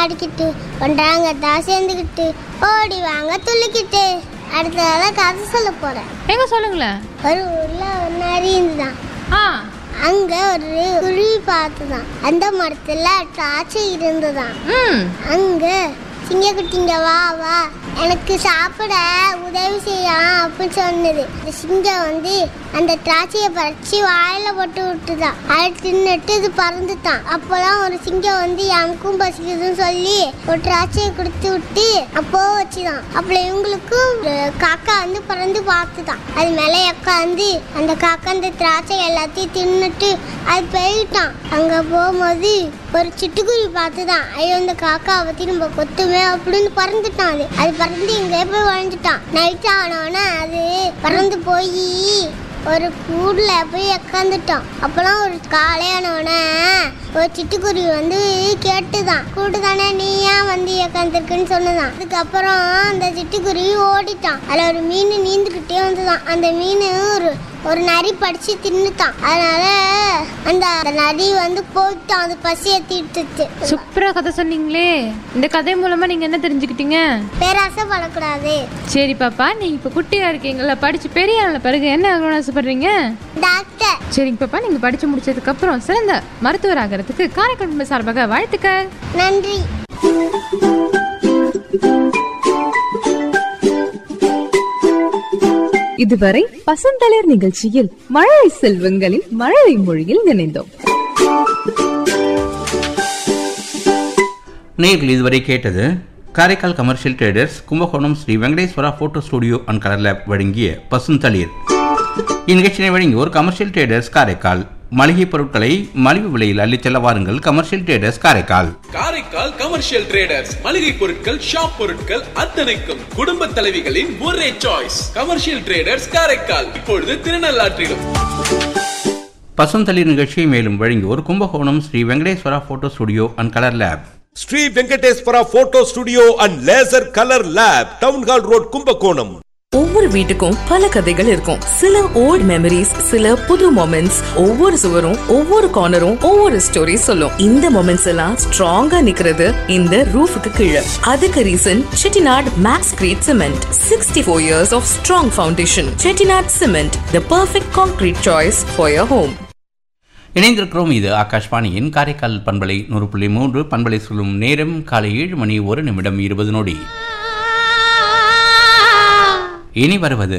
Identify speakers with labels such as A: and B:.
A: பாடிக்கிட்டு ஒன்றாங்கத்தா சேர்ந்துக்கிட்டு ஓடி வாங்க துள்ளிக்கிட்டு அடுத்ததால கதை சொல்ல போறேன்
B: எங்க சொல்லுங்களேன்
A: ஒரு ஊர்ல ஒரு நரி இருந்துதான்
B: ஆ
A: அங்க ஒரு குருவி பார்த்துதான் அந்த மரத்துல திராட்சை இருந்துதான்
B: ம்
A: அங்க சிங்கக்குட்டிங்க வா வா எனக்கு சாப்பிட உதவி செய்யலாம் அப்படின்னு சொன்னது இந்த சிங்கம் வந்து அந்த திராட்சையை பறிச்சு வாயில போட்டு விட்டுதான் அதை தின்னுட்டு இது பறந்துட்டான் அப்போதான் ஒரு சிங்கம் வந்து எனக்கும் பசிக்குதுன்னு சொல்லி ஒரு திராட்சையை கொடுத்து விட்டு அப்போ வச்சுதான் அப்போ இவங்களுக்கும் ஒரு காக்கா வந்து பறந்து பார்த்துதான் அது மேலே உட்காந்து அந்த காக்கா அந்த திராட்சை எல்லாத்தையும் தின்னுட்டு அது போயிட்டான் அங்க போகும்போது ஒரு சிட்டுக்குருவி பார்த்துதான் ஐயோ இந்த காக்காவை திரும்ப கொத்துமே அப்படின்னு பறந்துட்டான் அது அது பறந்து இங்கே போய் வளைஞ்சிட்டான் நைட் ஆனோடனே அது பறந்து போய் ஒரு கூடுல போய் உக்காந்துட்டோம் அப்பெல்லாம் ஒரு காலையானோடனே ஒரு சிட்டுக்குருவி வந்து கேட்டுதான் கூடு தானே நீ ஏன் வந்து உக்காந்துருக்குன்னு சொன்னதான் அதுக்கப்புறம் அந்த சிட்டுக்குருவி ஓடிட்டான் அதில் ஒரு மீன் நீந்துக்கிட்டே வந்துதான் அந்த மீன் ஒரு ஒரு நரி படிச்சு தின்னுட்டான் அதனால அந்த அந்த நரி வந்து போயிட்டான் அது பசியை தீர்த்துச்சு
B: சூப்பரா கதை சொன்னீங்களே இந்த கதை மூலமா நீங்க என்ன தெரிஞ்சுக்கிட்டீங்க
A: பேராசை படக்கூடாது
B: சரி பாப்பா நீங்க இப்ப குட்டியா இருக்கீங்களா படிச்சு பெரிய ஆன பிறகு என்ன ஆகணும்னு ஆசைப்படுறீங்க
A: டாக்டர்
B: சரிங்க பாப்பா நீங்க படிச்சு முடிச்சதுக்கு அப்புறம் சிறந்த மருத்துவர் ஆகிறதுக்கு காரைக்கால் குடும்ப சார்பாக வாழ்த்துக்கள்
A: நன்றி
C: இதுவரை பசந்தளிர் நிகழ்ச்சியில் மழலை செல்வங்களின் மழலை மொழியில் நினைந்தோம்
D: நேர்கள் இதுவரை கேட்டது Karaikal commercial traders Kumbakonam Sri Venkateswara photo studio and colour lab வழங்கிய பசுந்தளிர் இந்நிகழ்ச்சியை வழங்கியோர் கமர்ஷியல் ட்ரேடர்ஸ் காரைக்கால் மளிகை பொருட்களை மலிவு விலையில் அள்ளிச் செல்ல வாருங்கள் commercial traders Karaikal
E: Karaikal commercial traders மளிகை பொருட்கள் ஷாப் பொருட்கள் அத்தனைக்கும் குடும்ப தலைவிகளின் ஒரே சாய்ஸ் கமர்ஷியல் ட்ரேடர்ஸ் காரைக்கால் இப்பொழுது திருநள்ளாற்றிலும்
D: பசுந்தளிர் நிகழ்ச்சியை மேலும் வழங்கியோர் Kumbakonam Sri Venkateswara photo studio and colour lab
F: Sri Venkateswara photo studio and laser colour lab town hall road Kumbakonam
G: ஒவ்வொரு வீட்டுக்கும் பல கதைகள் இருக்கும் சில ஓல்ட் மெமரிஸ் சில புது மொமெண்ட்ஸ் ஒவ்வொரு சுவரும் ஒவ்வொரு கார்னரும் ஒவ்வொரு ஸ்டோரி சொல்லும் இந்த மொமெண்ட்ஸ் எல்லாம் ஸ்ட்ராங்கா நிக்கிறது இந்த ரூஃபுக்கு கீழே அதுக்கு reason Chettinad max grade cement sixty four years of strong foundation Chettinad cement the perfect concrete choice for your home
D: இணைந்திருக்கிறோம் இது ஆகாஷ்வாணியின் காரைக்கால் பண்பலை நூறு புள்ளி மூன்று பண்பலை சொல்லும் நேரம் காலை ஏழு மணி ஒரு நிமிடம் இருபது நொடி இனி வருவது